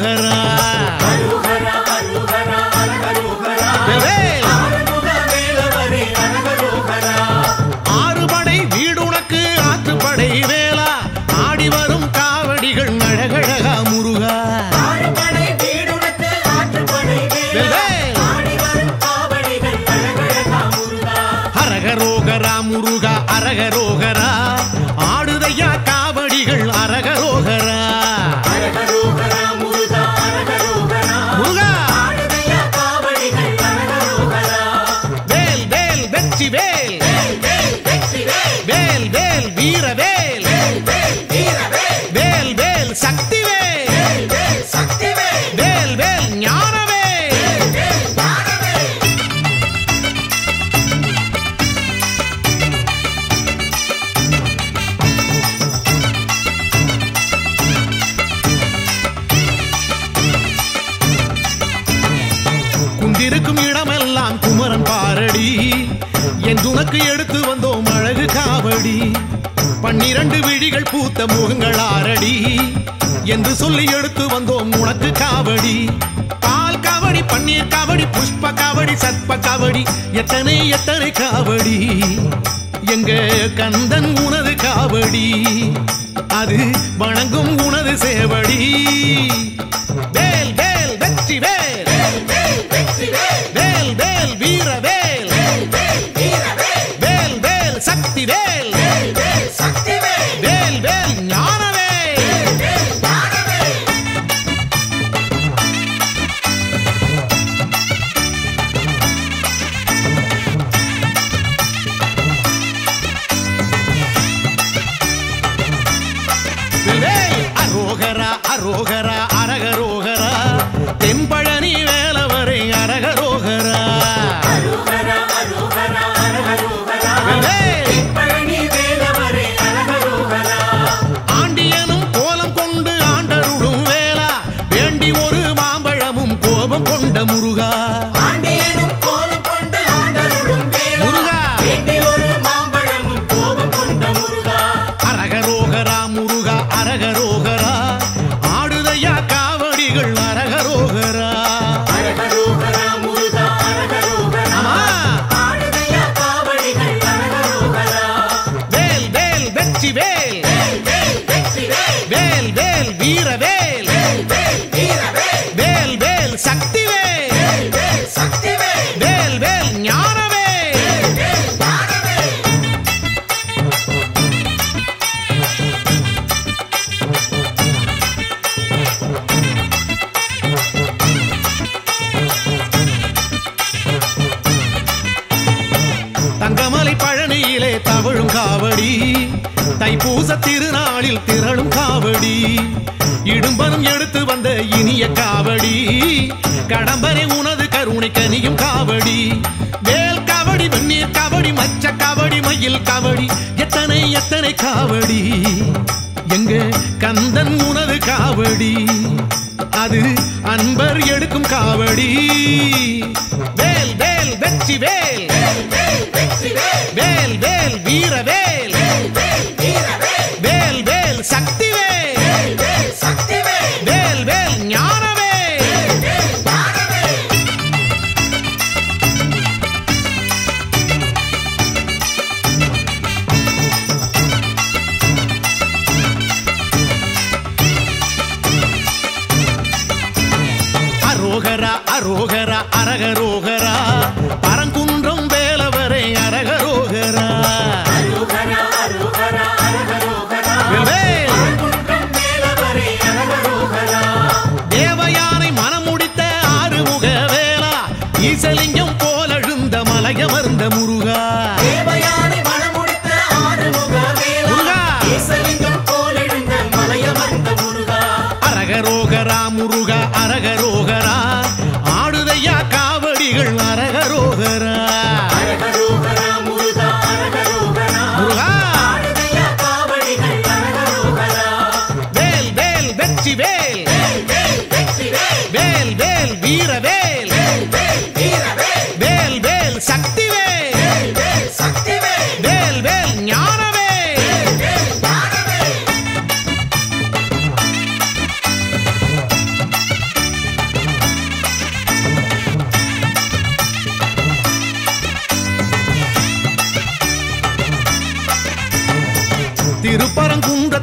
அரோகரா வேல். ஆறுபடை வீடுனக்கு ஆற்றுப்படை வேளா ஆடி வரும் காவடிகள் அழகழகா முருகா வேல், வேல். அரகரோகரா முருகா அரகரோகரா ஆடுதையா காவடிகள் அரகரோகரா முருகா வேல் வேல் வெற்றி வேல் வேல் வேல் வீர வேல் வேல் வேல் சக்தி வேல் வேல் வேல் ஞான வேல் குந்திருக்கும் இடமெல்லாம் குமரன் பாரடி என் துணக்கு எடுத்து வந்தோம் அழகு காவடி பன்னிரண்டு விழிகள் பூத்த முகங்கள் ஆரடி என்று சொல்லி எடுத்து வந்தோம் உனக்கு காவடி பால் காவடி பன்னீர் காவடி புஷ்ப காவடி சர்ப்ப காவடி எத்தனை எத்தனை காவடி எங்க கந்தன் உனது காவடி அது வணங்கும் உனது சேவடி வேல் வேல் வெற்றி வேல் வேல் வேல் வீர வேல் வேல் வேல் சக்தி வேல் வேல் வேல் ஞான வேல் வேல் அரோகரா அரோகரா அரகரோகரா தென்பழனி வேலவரை அரகரோகரா வேல் ஆண்டியனும் கோலம் கொண்டு ஆண்டருளும் வேளா வேண்டி ஒரு மாம்பழமும் கோபம் கொண்ட முருகா முருகா அரகரோகரா முருகா அரகரோகரா ஆடுதையா காவடிகள் அரகரோகரா ஆமா வேல் வேல் வெற்றி வேல் வேல் வேல் வீர வேல் வேல் வேல் சக்தி வேல் வேல் வேல் ஞான வேல் தங்கமலை பழனியிலே தவழும் காவடி தைப்பூச திருநாளில் திரளும் காவடி இடும்பனும் எடுத்து வந்த இனிய காவடி கடம்பனை உனது கருணை கனியும் காவடி வேல் காவடி வெந்நீர் காவடி மச்ச காவடி மயில் காவடி எத்தனை எத்தனை காவடி எங்க கந்தன் உனது காவடி அது அன்பர் எடுக்கும் காவடி வேல் வேல் வெற்றி வேல் வேல் வேல் வீர வேல் வேல் வேல் சக்தி வேல் வேல் வேல் ஞான வேல் அரோகரா அரோகரா அரகரோகரா பரங்குன்றம் வேலவரை அரகரோகரா வேல். தேவயானை மனமுடித்த ஆறுமுக வேளா ஈசலிங்கம் போலழுந்த மலையமர்ந்த முருகா முருகா அரகரோகரா முருகா அரகரோகரா ஆடுதையா காவடிகள் அரகரோகரா முருகா வேல் வேல் வெற்றி வேல் வேல் வேல் வீர வேல் வேல் வேல் சக்தி வேல் வேல் வேல் ஞான வேல்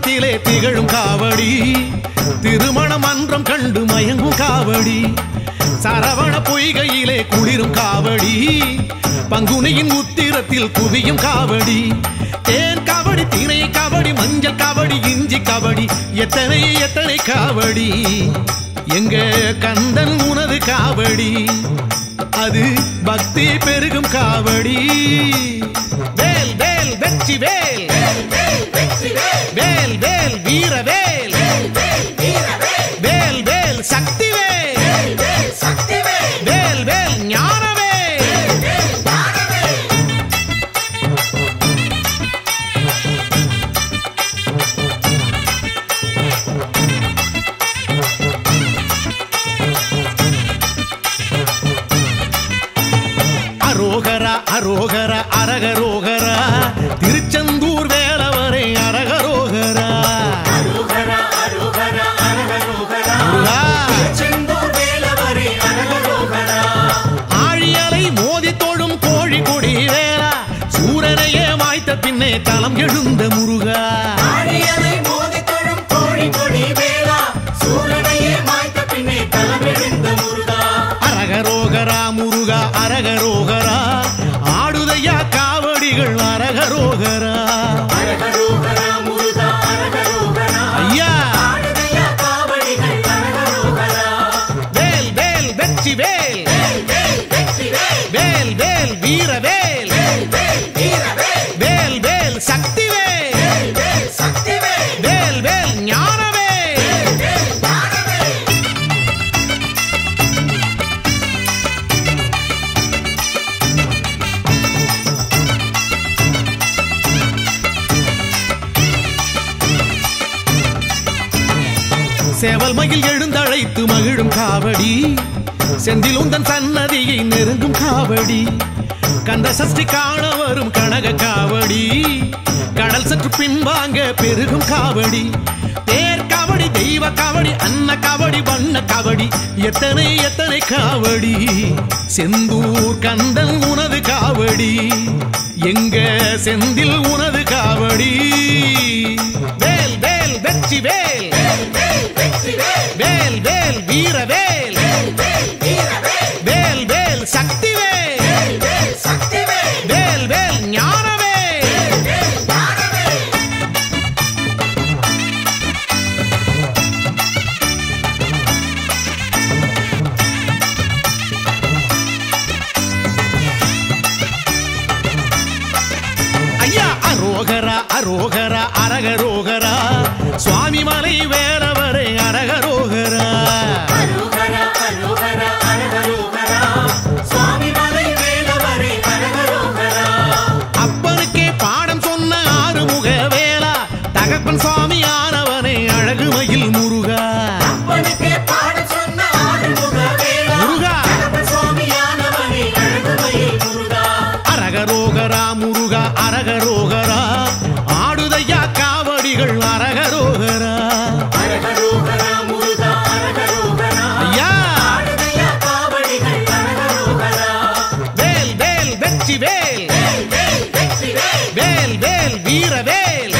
மனத்திலே திகழும் காவடி திருமண மன்றம் கண்டு மயங்கும் காவடி சரவண பொய்கையிலே குளிரும் காவடி பங்குனியின் உத்திரத்தில் குவியும் காவடி தேன் காவடி திணை காவடி மஞ்சள் காவடி இஞ்சி காவடி எத்தனை எத்தனை காவடி எங்க கந்தன் உனது காவடி அது பக்தி பெருகும் காவடி வேல் வேல் வெற்றி வேல் வேல் வேல் வீர வேல் வேல் வேல் சக்தி வேல் வேல் வேல் ஞான வேல் அரோகரா அரோகரா அரகரோகரா திருச்செந்தூர் வேலவரே அரகரோகரா முருகா, ஆழியலை மோதி தொழும் கோழி கொடி வேளா சூரனையே மாய்த்த பின்னே தலம் எழுந்த முருகா அரகரோகரா முருகா அரகரோகரா ஆடுதையா காவடிகள் அரகரோகரா ஐயா வேல் வேல் வெற்றி வேல் வேல் வேல் வீர வேல் வேல் வேல் சக்தி வேல் வேல் வேல் ஞான வேல் சேவல் மயில் எழுந்தழைத்து மகிழும் காவடி செந்தில் உந்தன் சன்னதியை நெருங்கும் காவடி கந்த சஷ்டி காண வரும் கனக காவடி கடல் சற்று பின்வாங்க பெருகும் காவடி தேர் காவடி தெய்வ காவடி அன்ன காவடி வண்ண காவடி எத்தனை எத்தனை காவடி செந்தூர் கந்தன் உனது காவடி எங்க செந்தில் உனது காவடி வேல் வேல் வெற்றி வேல் வேல் வேல் வீர வேல் வேல் வேல் சக்தி வேல் வேல் வேல் ஞான வேல் ஐயா அரோகரா அரோகரா அரகரோகரா சுவாமி மலை வேறவரே அரகரோகரா அப்பனுக்கே பாடம் சொன்ன ஆறுமுக வேளா தகப்பன் சுவாமி ஆனவனே அழகு மயில் முருகா முருகா அரகரோகரா முருகா அரகரோகரா ஆடுதையா காவடிகள் அரகரோகரா ஐயா வேல் வேல் வெற்றி வேல் வேல் வேல் வீர வேல்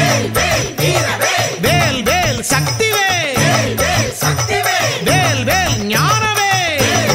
வேல் வேல் சக்தி வேல் வேல் வேல் ஞான வேல்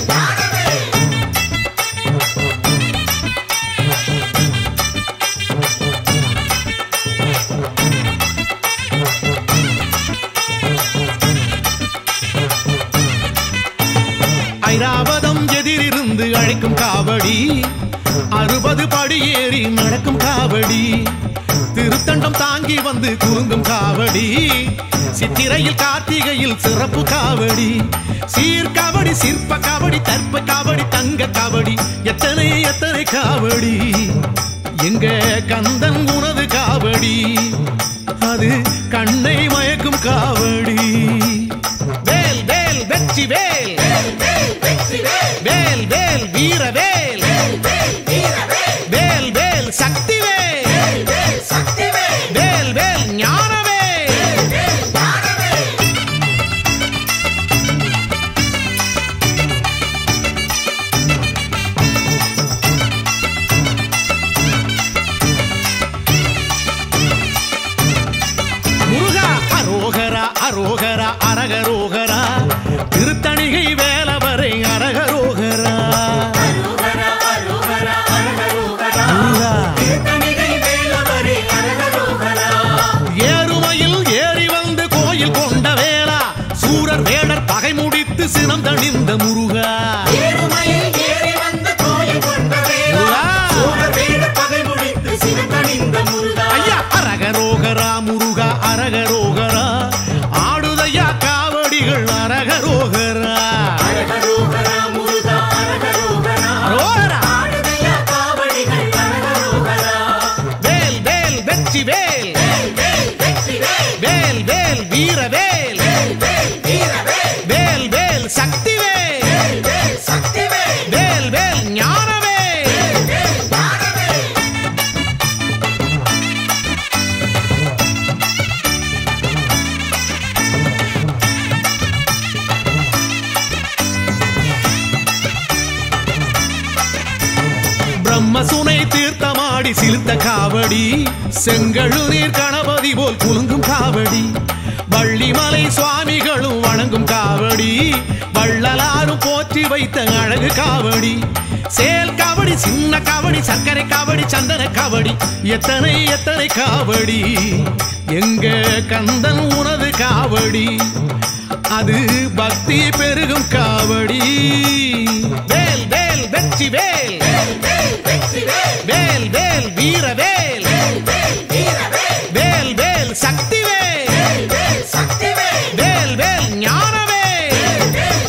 ஐராவதம் எதிரிருந்து அழைக்கும் காவடி அறுபது படி ஏறி நடக்கும் காவடி திருத்தண்டம் தாங்கி வந்து குறுங்கும் காவடி சித்திரையில் கார்த்திகையில் சிறப்பு காவடி சீர்காவடி சிற்ப காவடி தற்ப காவடி தங்க காவடி எத்தனை எத்தனை காவடி எங்க கந்தன் உனது காவடி அது கண்ணை மயக்கும் காவடி வேல் வேல் வெற்றி வேல் வேல் வேல் வீர வேல் வேல் வேல் சக்தி வேல் வேல் வேல் ஞான வேல் முருகா திருத்தணிகை வேலவரை அரகரோகரா முருகா. ஏறுமையில் ஏறி வந்து கோயில் கொண்ட வேளா சூரர் வேடர் பகை முடித்து சினம் தணிந்த முருகா ஐயா அரகரோகரா முருகா அரகரோகரா ஆடுதையா காவடிகள் அரகரோகரா அரோகரா. வேல் வேல் வெற்றி வேல் வேல் வேல் வீர வேல் வேல் வேல் சக்தி வேல் வேல் வேல் ஞான வேல் பிரம்மசுனை தீர்த்தமாடி சிலுத்த காவடி செங்கழு நீர் கணபதி போல் குலுங்கும் காவடி வள்ளிமலை சுவாமிகளும் வணங்கும் காவடி வள்ளலாரும் போற்றி வைத்த அழகு காவடி சேல் காவடி சின்ன காவடி சர்க்கரை காவடி சந்தன காவடி எத்தனை எத்தனை காவடி எங்க கந்தன் உனது காவடி அது பக்தி பெருகும் காவடி வேல் வேல் வெற்றி வேல் வேல் வேல் வீர வேல் வேல் வேல் சக்தி வேல் வேல் வேல் ஞான வேல்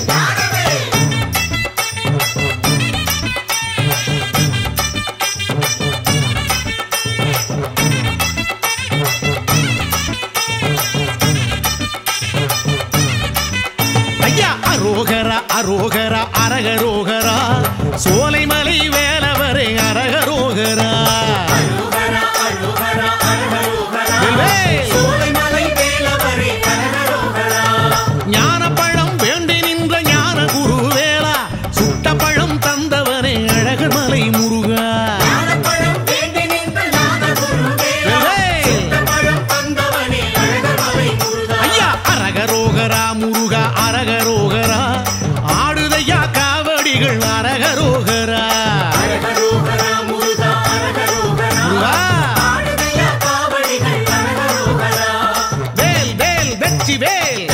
ஐயா அரோகரா அரோகரா அரகரோகரா சோலைமலை வேலவரே அரகரோகரா வேல். ஞானப்பழம் வேண்டி நின்ற ஞான குருவேலா சுட்ட பழம் தந்தவனே அழகர் மலை முருகா வேல். ஐயா அரகரோகரா முருகா அரகரோகரா ஆடுதையா காவடிகள் அரகரோகரா முருகா வேல் வேல் வெற்றி வேல்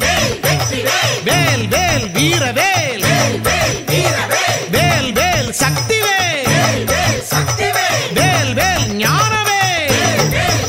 வேல் வேல் வீர வேல் வேல் வேல் சக்தி வேல் வேல் வேல் ஞான வேல்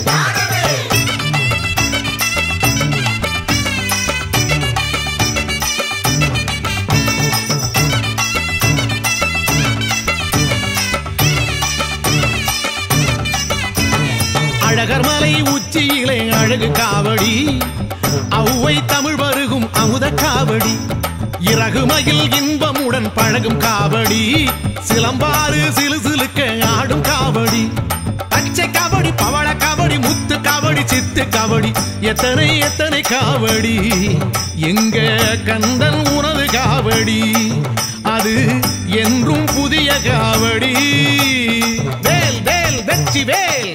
அழகர் மலை உச்சியிலே அழகு காவடி அவ்வை தமிழ் வருகும் அமுத காவடி இறகுமையில் இன்பமுடன் பழகும் காவடி சிலம்பாறு சிலு சிலுக்க ஆடும் காவடி பச்சை காவடி பவள காவடி முத்து காவடி சித்து காவடி எத்தனை எத்தனை காவடி எங்க கந்தன் உனது காவடி அது என்றும் புதிய காவடி வேல் வேல் வெற்றி வேல்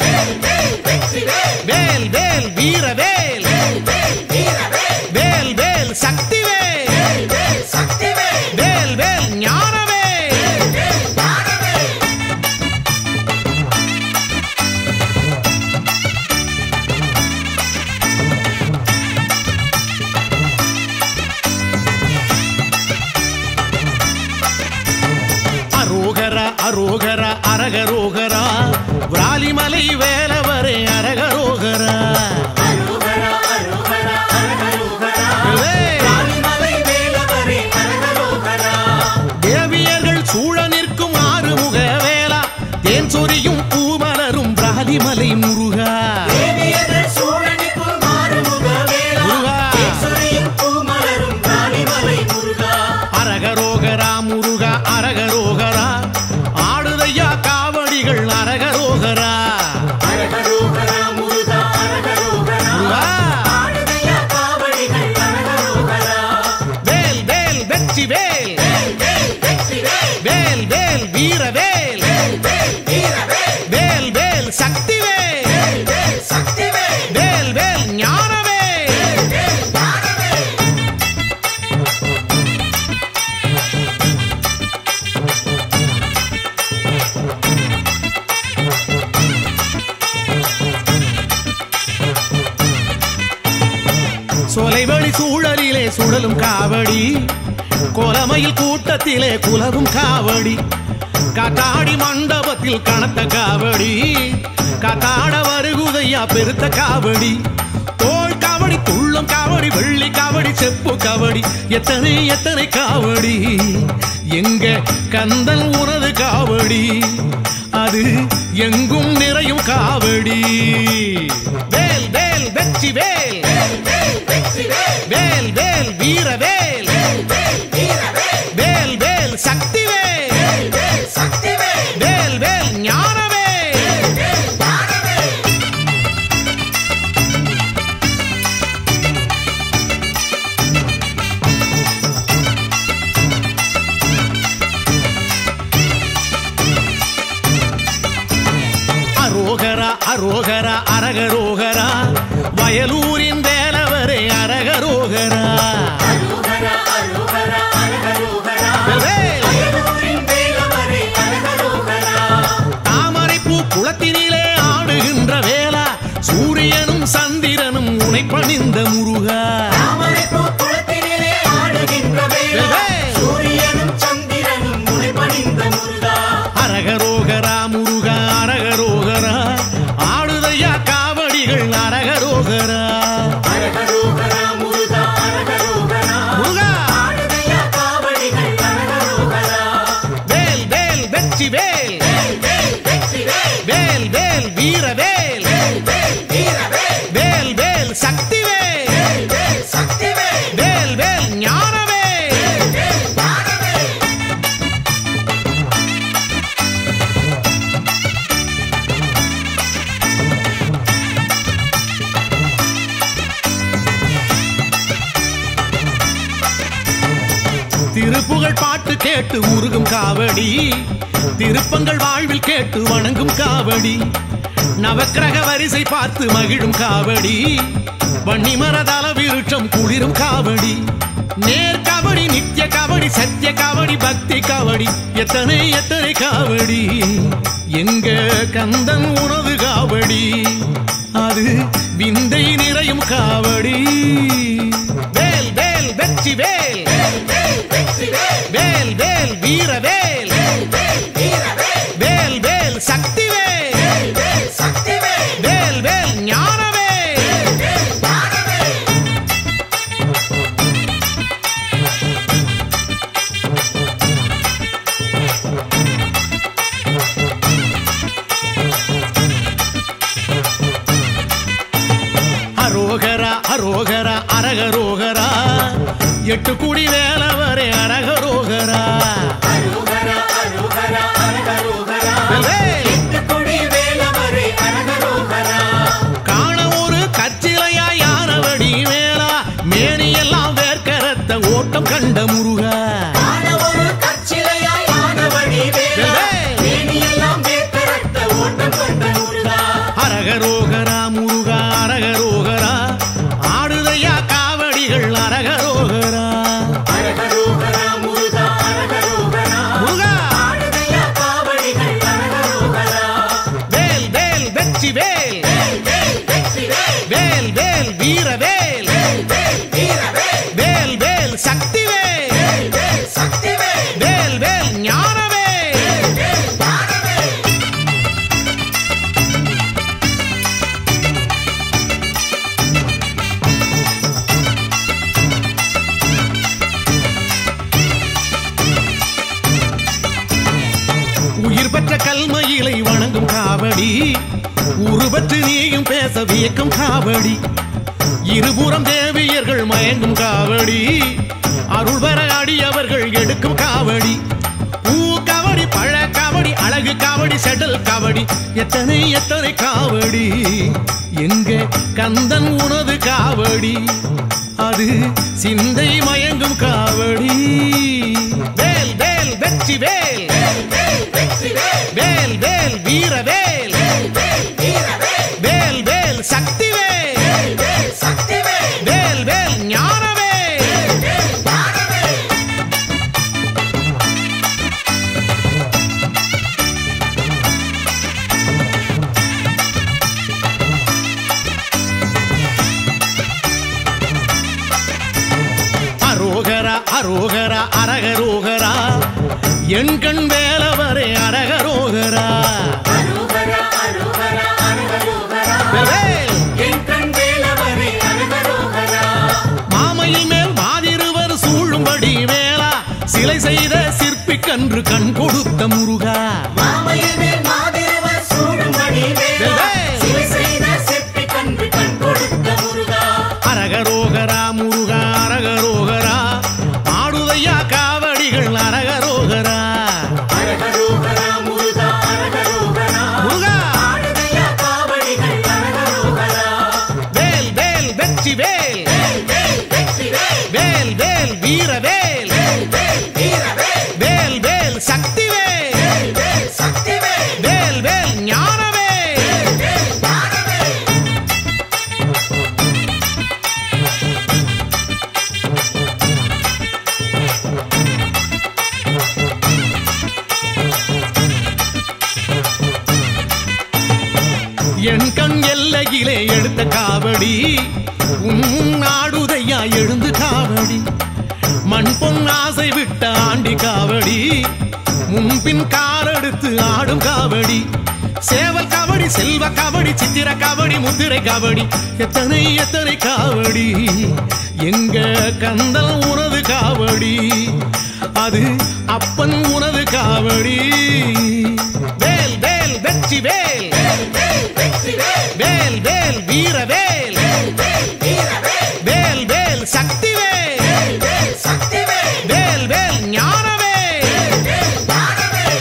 வேல் வேல் வீர வேல் வேல் வேல் சக்தி வேல் வேல் வேல் ஞான வேல் அரோகரா அரோகரா அரகரோகரா விராலிமலை வேலவரே அரகரோகரா வேல். தேவியர்கள் சூழ நிற்கும் ஆறுமுக வேளா தேன் சொரியும் பூமலரும் பிராலிமலை முருகா முருகா அரகரோகரா முருகா அரகரோகரா ஆடுதையா காவடிகள் அரகரோகரா முருகா வேல் வேல் வெற்றி வேல் வேல் வேல் வீர வேல் வேல் வேல் சக்தி வேல் வேல் வேல் ஞான வேல் சுழலும் காவடி கோலமையில் கூட்டத்திலே குலவும் காவடி காத்தாடி மண்டபத்தில் கனத்த காவடி காத்தாட வருகுதையா பெருத்த காவடி தோல் காவடி துள்ளம் காவடி வெள்ளி காவடி செப்பு காவடி எத்தனை எத்தனை காவடி எங்க கந்தன் உனது காவடி அது எங்கும் நிறையும் காவடி வேல் வேல் வெற்றி வேல் வேல் வேல் வீர வேல் வேல் வேல் சக்தி வேல் வேல் வேல் ஞான வேல் அரோகரா அரோகரா அரகரோகரா வயலூரின் வேலவரே அரகரோகரா வேல். தாமரைப்பூ குளத்தினிலே ஆடுகின்ற வேளா சூரியனும் சந்திரனும் உனை பணிந்த முருகா அரகரோகரா முருகா அரகரோகரா ஆடுதையா காவடிகள் அரகரோகரா முருகா வேல் வேல் வெற்றி வேல் வேல் வேல் வீர வேல் வேல் வேல் சக்தி வேல் வேல் வேல் ஞான வேல் திருப்புகழ் பாட்டு கேட்டு உருகும் காவடி திருப்பங்கள் வாழ்வில் கேட்டு வணங்கும் காவடி நவக்கிரக வரிசை பார்த்து மகிழும் காவடி வன்னிமரதள விருட்சம் குளிரும் காவடி நேர் காவடி நித்திய காவடி சத்திய காவடி பக்தி காவடி எத்தனை எத்தனை காவடி எங்க கந்தன் உணவு காவடி அது விந்தை நிறையும் காவடி வேல் வேல் வெற்றி வேல் வேல் வேல் வீர வேல் வேல் வேல் சக்தி வேல் வேல் வேல் ஞான வேல் அரோகரா அரோகரா அரகரோகரா எட்டு குடி வேலவரே அரகரோகரா வேல். காண ஒரு கச்சிலையா யானவடி மேலா மேனியெல்லாம் வேர்க்கரத்த ஓட்டம் கண்ட முருகா அரகரோகரா முருகா அரகரோகரா ஆடுதையா காவடிகள் அரகரோகரா முருகா வேல் வேல் வெற்றி வேல் வேல் வேல் வீர வேல் வேல் வேல் சக்தி வேல் வேல் வேல் ஞான வேல் உயிர் பெற்ற கல்மையிலை வணங்கும் காவடி உருவற்று நீயும் பேச வியக்கும் காவடி இருபுறம் தேவியர்கள் மயங்கும் காவடி அருள் பெற அடியவர்கள் எடுக்கும் காவடி பூ காவடி பழ காவடி அழகு காவடி செடல் காவடி எத்தனை எத்தனை காவடி எங்க கந்தன் உனது காவடி அது சிந்தை மயங்கும் காவடி வேல் வேல் வெற்றி வேல் வேல் வேல் வீர வேல் வேல் வேல் சக்தி வேல் வேல் வேல் ஞான வேல் அரகரோகரா என் கண் வேலவரே அரகரோகரா அரோகரா அரோகரா அரகரோகரா வேல். என் கண் வேலவரே அரகரோகரா மாமையில் மேல் மாதிருவர் சூழும்படி வேளா சிலை செய்த சிற்பிக்கன்று கண் கொடுத்த முருகா மாமையனே மாதிரவர் சூடுமணி வேலா வேல். சிலை செய்த செப்பி கன்று கண் கொடுத்த முருகா அரகரோகரா முருகா அரகரோகரா ஆடுதையா காவடிகள் அரகரோகரா அரகரோகரா முருகா அரகரோகரா முருகா ஆடுதையா காவடிகள் அரகரோகரா வேல் வேல் வெற்றி வேல் வேல் வேல் வெற்றி வேல் வேல் வேல் வீர வேல் வேல் வேல் வீர வேல் வேல் வேல் சக்தி வேல் வேல் வேல் சக்தி வேல் வேல் வேல் ஞான வேல் வேல் வேல் ஞான வேல் என் கண் எல்லையிலே எடுத்த காவடி உன் ஆடுதையா எழுந்து காவடி மண் பொன் ஆசை விட்ட ஆண்டி காவடி முன்பின் காலெடுத்து ஆடும் காவடி சேவல் காவடி செல்வ காவடி சித்திர காவடி முத்திரை காவடி எத்தனை எத்தனை காவடி எங்க கந்தல் உனது காவடி அது அப்பன் உனது காவடி வேல் வேல் வெற்றி வேல் வேல் வேல் வெற்றி வேல் வேல் வேல் வீர வேல் வேல் வேல் வீர வேல் வேல் வேல் சக்தி வேல் வேல் வேல் சக்தி வேல் வேல் வேல் ஞான வேல் வேல் வேல் ஞான வேல்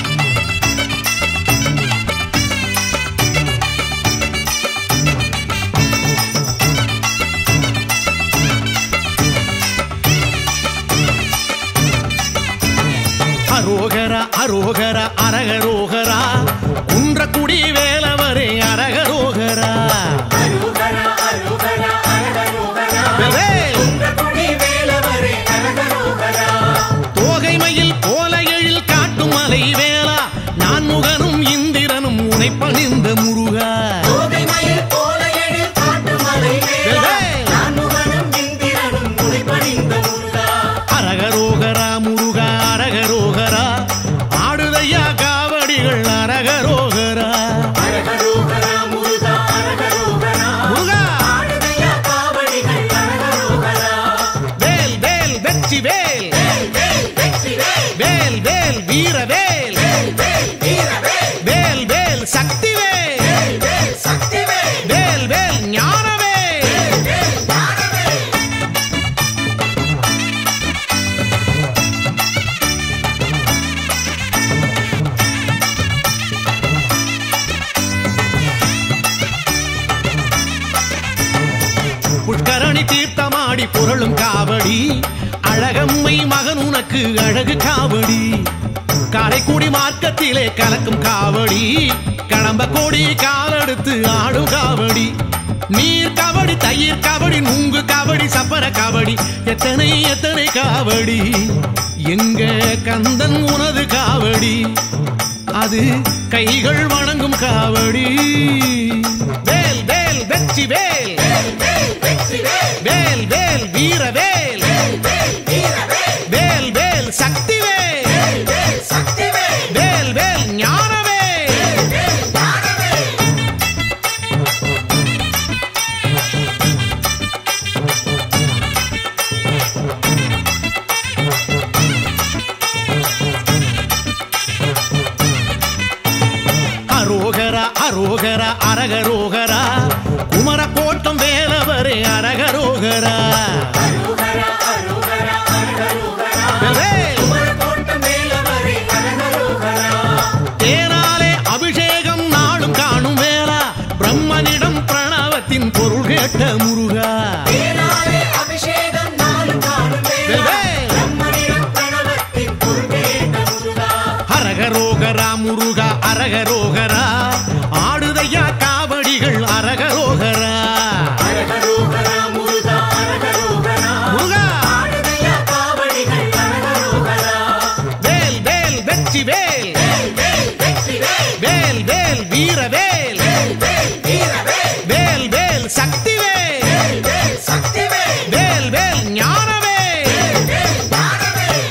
அரோகரா அரோகரா அரகரோகரா குன்றக்குடி வேலவரே அரகரோகரா அரோகரா அரோகரா அரகரோகரா வேல் குன்றக்குடி வேலவரே அரகரோகரா தோகைமையில் போல எழில் காட்டும் மலை வேளா நான் முகனும் இந்திரனும் உனை பணிந்த முருகா கோதைமயில் போல எழில் காட்டு மலை வேலா வேல். நான்முகனும் இந்திரனும் முடிபணிந்த முருகா அரகரோகரா முருகா அரகரோகரா ஆடுதையா காவடிகள் அரகரோகரா அரகரோகரா முருகா அரகரோகரா முருகா ஆடுதையா காவடிகள் அரகரோகரா வேல் வேல் வெற்றி வேல் வேல் வேல் வெற்றி வேல் வேல் வேல் வீர வேல் வேல் வேல் வீர வேல் வேல் வேல் சக்தி வேல் வேல் வேல் சக்தி வேல் வேல் வேல் ஞான வேல் வேல் வேல் ஞான வேல் புஷ்கரணி தீர்த்தமாடி புரளும் காவடி அழகம்மை மகன் உனக்கு அழகு காவடி காரைக்குடி மார்க்கத்திலே கலக்கும் காவடி கடம்ப கோடி காலெடுத்து ஆடும் காவடி நீர் காவடி தயிர் காவடி நுங்கு காவடி சப்பர காவடி எத்தனை எத்தனை காவடி எங்க கந்தன் உனது காவடி அது கைகள் வணங்கும் காவடி வேல் வேல் வெற்றி வேல் வேல் வேல் வெற்றி வேல் வேல் வேல் வீர வேல் வேல் வேல் வீர வேல் வேல் வேல் சக்தி வேல். வேல் வேல் சக்தி வேல் வேல் வேல் ஞான வேல் வேல் வேல் ஞான வேல் அரோகரா அரோகரா அரகரோகரா குமர கோட்டம் வேலவரே அரகரோகரா அரோகரா அரோகரா அரகரோகரா வேல். குமரகோட்டம் மேலவரே அரகரோகரா தேனாலே அபிஷேகம் நாளும் காணும் வேளா பிரம்மனிடம் பிரணவத்தின் பொருள் கேட்ட முருகா தேனாலே அபிஷேகம் நாளும் காணும் வேளா வேல். பிரம்மனிடம் பிரணவத்தின் பொருள் கேட்ட முருகா அரகரோகரா முருகா அரகரோகரா ஆடுதையா காவடிகள் அரகரோகரா அரகரோகரா முருகா அரகரோகரா முருகா ஆடுதையா காவடிகள் அரகரோகரா வேல் வேல் வெற்றி வேல் வேல் வேல் வெற்றி வேல் வேல் வேல் வீர வேல் வேல் வேல் வீர வேல் வேல் வேல் சக்தி வேல் வேல் வேல் சக்தி வேல் வேல் வேல் ஞான வேல் வேல் வேல் ஞான வேல்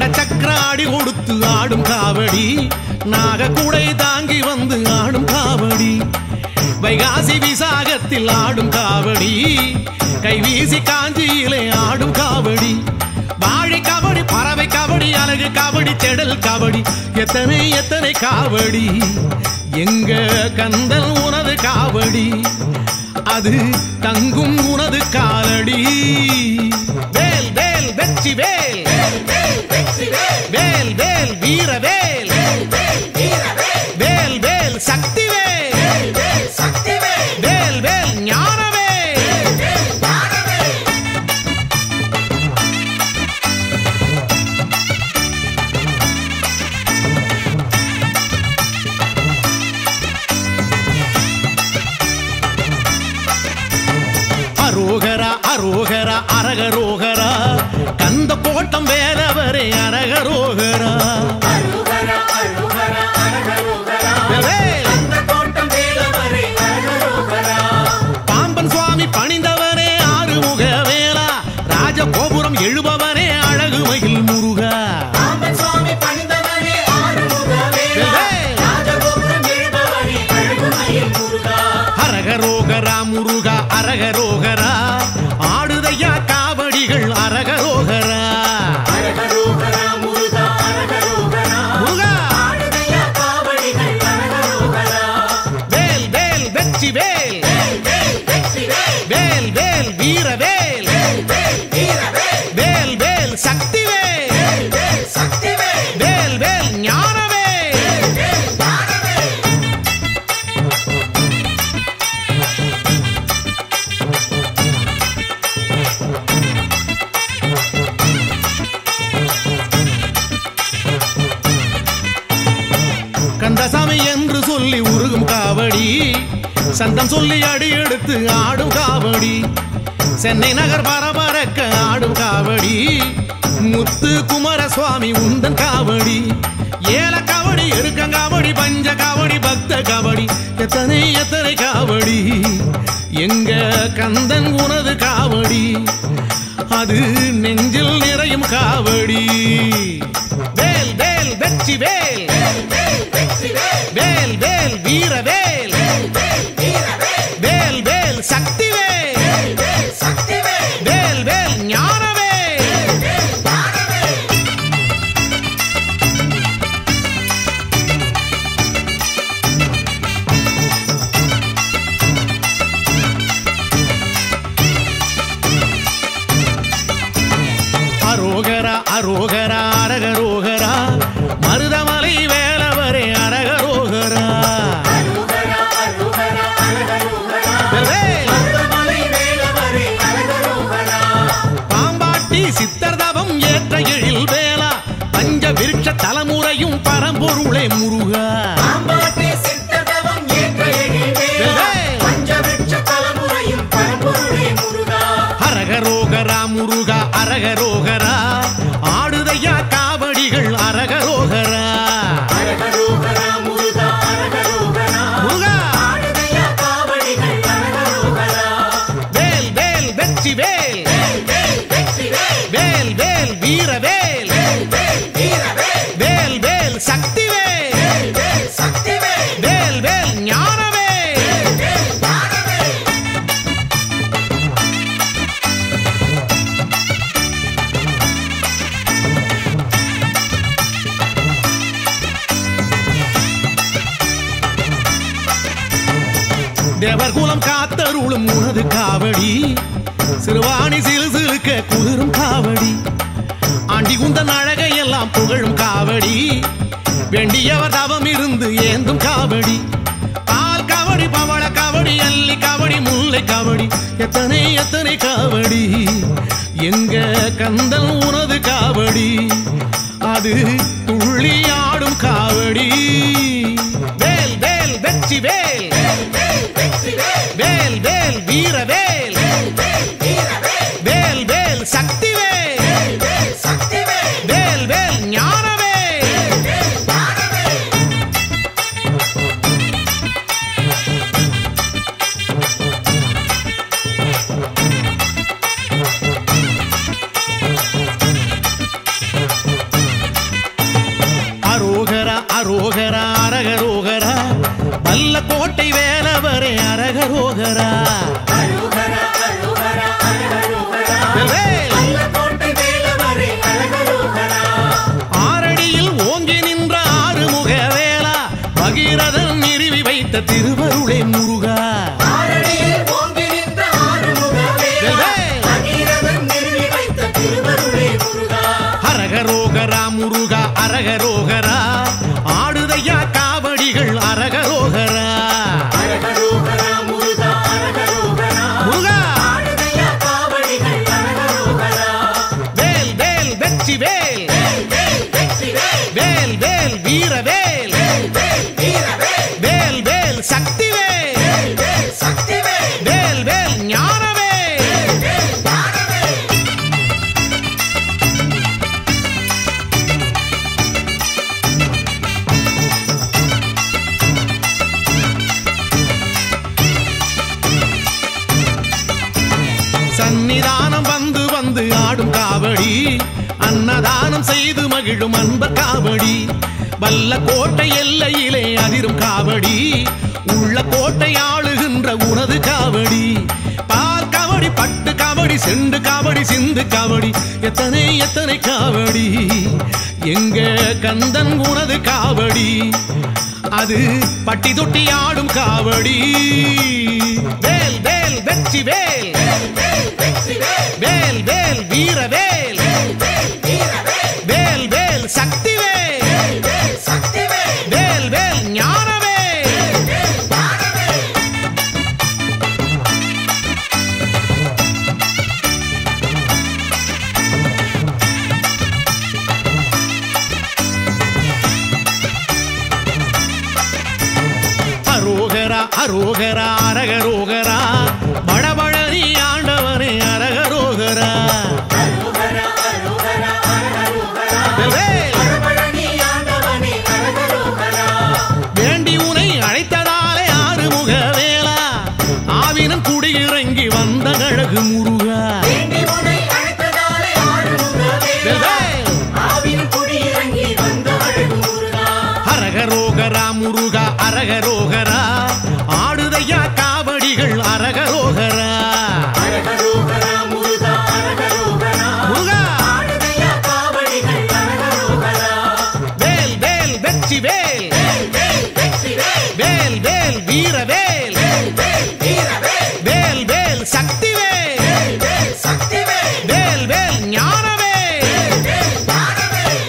சக்கராடி கொடுத்து ஆடும் காவடி நாக கூடை தாங்கி வந்து ஆடும் காவடி வைகாசி விசாகத்தில் ஆடும் காவடி கைவீசி காஞ்சியிலே ஆடும் காவடி வாழை காவடி பறவை காவடி அழகு காவடி செடல் காவடி எத்தனை எத்தனை காவடி எங்க கந்தல் உனது காவடி அது தங்கும் உனது காலடி வேல் வேல் வெற்றி வேல் வேல் வேல் வீர வேல் வேல் வேல் சக்தி வேல் வேல் வேல் ஞான வேல் அரோகரா அரோகரா அரகரோகரா கந்த கோட்டம் வேலவரே அரகரோகரா வேல். பாம்பன் சுவாமி பணிந்தவனே ஆறுமுக வேளா ராஜகோபுரம் எழுபவனே அழகு மயில் முருகா சுவாமி பணிந்தவனே ஆறுமுகவேலா வேல். ராஜகோபுரம் எழுபவனே அழகுமயில் முருகா அரகரோகரா முருகா அரகரோகரா ஆடுதையா காவடிகள் அரகரோகரா அரகரோகரா முருகா அரகரோகரா முருகா ஆடுதையா காவடிகள் அரகரோகரா வேல் வேல் வெற்றி வேல் வேல் வேல் வீர வேல் வேல் வேல் சக்தி வேல் வேல் வேல் ஞான வேல் கந்தசாமி என்று சொல்லி உருகும் காவடி சந்தம் சொல்லி அடி எடுத்து ஆடும் காவடி சென்னை நகர் பரபரக்க ஆடும் காவடி முத்து குமாரசுவாமி உந்தன் காவடி ஏல காவடி எருக்கங்காவடி பஞ்ச காவடி பக்த காவடி எத்தனை எத்தனை காவடி எங்க கந்தன் உனது காவடி அது நெஞ்சில் நிறையும் காவடி வேல் வேல் வெற்றி வேல் வேல் வேல் வீர வேல் வேல் வேல் சக்தி வேல் வேல் வேல் ஞான வேல் அரோகரா அரோகரா அரகரோகரா மருதமலை வேலவரே அரகரோகரா வேல் பாம்பாட்டி சித்தர் தவம் ஏற்ற எழில் வேளா பஞ்ச விருட்ச தலைமுறையும் பரம்பொருளே முருகா அரகரோகரா முருகா அரகரோகரா ஆடுதையா காவடிகள் அரகரோகரா முருகா வேல் வேல் வெற்றி வேல் வேல் வேல் வீர வேல் வேல் வேல் சக்தி வேல் வேல் வேல் ஞான வேல் தேவர் குலம் காத்தருளும் உனது காவடி சிறுவாணி சிறு சிறுக்க குளிரும் காவடி ஆண்டி குந்தன் அழகை எல்லாம் புகழும் காவடி வேண்டியவர் தவம் இருந்து ஏந்தும் காவடி பால் காவடி பவள காவடி அல்லி காவடி முல்லை காவடி எத்தனை எத்தனை காவடி எங்க கந்தல் உனது காவடி அது துள்ளி ஆடும் காவடி வேல் வேல் வெற்றி வேல் வேல் வேல் வீர வேல் வேல் வேல் சக்தி வேல் வேல் வேல் ஞான வேல் கோட்டை வேலவரே அரகரோகரா அரோகரா அரோகரா அரகரோகரா வேல். கோட்டை வேலவரே அரகரோகரா ஆரடியில் ஓங்கி நின்ற ஆறுமுக வேளா பகீரதன் நிறுவி வைத்த திருவருளே முருகா ஆரடியில் ஓங்கி நின்ற ஆறுமுக வேலா வேல். பகீரதன் நிறுவி வைத்த திருவருளே முருகா அரகரோகரா முருகா அரகரோகரா ஆடுதையா காவடிகள் அரகரோகரா அரகரோகரா முருகா அரகரோகரா முருகா ஆடுதையா காவடிகள் அரகரோகரா வேல் வேல் வெற்றி வேல் வேல் வேல் வெற்றி வேல் வேல் வேல் வீர வேல் வேல் வேல் வீர வேல் வேல் வேல் சக்தி வேல் வேல் வேல் சக்தி வேல் வேல் வேல் ஞான வேல் வேல் வேல் ஞான வேல் சன்னிதானம் வந்து வந்து ஆடும் காவடி அன்னதானம் செய்து மகிழும் அன்பர் காவடி வல்ல கோட்டை எல்லையிலே அதிரும் காவடி உள்ள கோட்டை ஆளுகின்ற உனது காவடி பால் காவடி பட்டு காவடி செண்டு காவடி சிந்து காவடி எத்தனை எத்தனை காவடி எங்க கந்தன் உனது காவடி அது பட்டி தொட்டி ஆடும் காவடி வேல் வேல் வெற்றி வேல் வேல் வெற்றி வேல் வேல் வேல் வீர வேல் வேல் வேல் வீர வேல் வேல் வேல் சக்தி வேல் வேல் வேல் சக்தி வேல் வேல் வேல் ஞான வேல் வேல் வேல் ஞான வேல் அரோகரா அரோகரா அரகரோகரா படபழனி ஆண்டவனே அரகரோகரா அரோகரா அரோகரா அரகரோகரா வேல் பழனி ஆண்டவனே அரகரோகரா வேண்டி உனை அழைத்ததாலே ஆறுமுக வேளா ஆவினம் குடியிறங்கி வந்த அழகு முருகா வேண்டி உனை அழைத்ததாலே ஆறுமுக வேலா வேல் ஆவின் குடியிறங்கி வந்த அழகு முருகா அரகரோகரா முருகா அரகரோகரா ஆடுதையா காவடிகள் அரகரோகரா அரகரோகரா முருகா அரகரோகரா முருகா ஆடுதையா காவடிகள் அரகரோகரா வேல் வேல் வெற்றி வேல் வேல் வேல் வெற்றி வேல் வேல் வேல் வீர வேல் வேல் வேல் வீர வேல் வேல் வேல் சக்தி வேல் வேல் வேல் சக்தி வேல் வேல் வேல் ஞான வேல் வேல் வேல் ஞான வேல்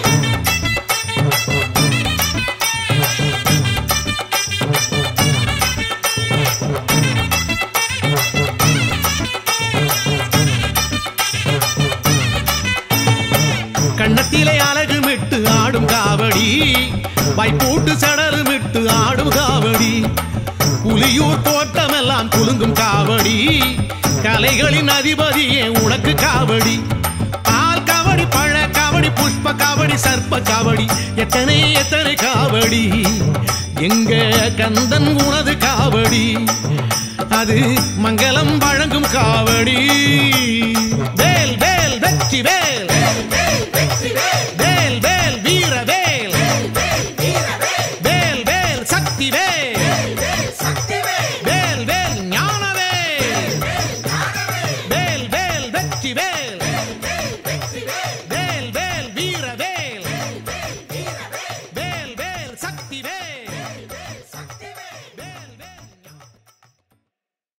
கண்ணத்திலே அழகு மிட்டு ஆடும் காவடி வைப்பூட்டு சடரு மிட்டு ஆடும் காவடி புலியூர் தோட்டமெல்லாம் குலுங்கும் காவடி கலைகளின் அதிபதியே உனக்கு காவடி பால் காவடி பழ காவடி புஷ்ப காவடி சர்ப்ப காவடி எத்தனை எத்தனை காவடி எங்க கந்தன் உனது காவடி அது மங்களம் வழங்கும் காவடி வேல் வேல் வெற்றி வேல் வேல் வேல் வெற்றி வேல் வேல் வேல் வீர வேல் வேல் வேல் வீர வேல் வேல் வேல் சக்தி வேல் வேல் வேல் சக்தி வேல் வேல் வேல் ஞான வேல் வேல் ஞான வேல் வேல் வேல் வெற்றி வேல்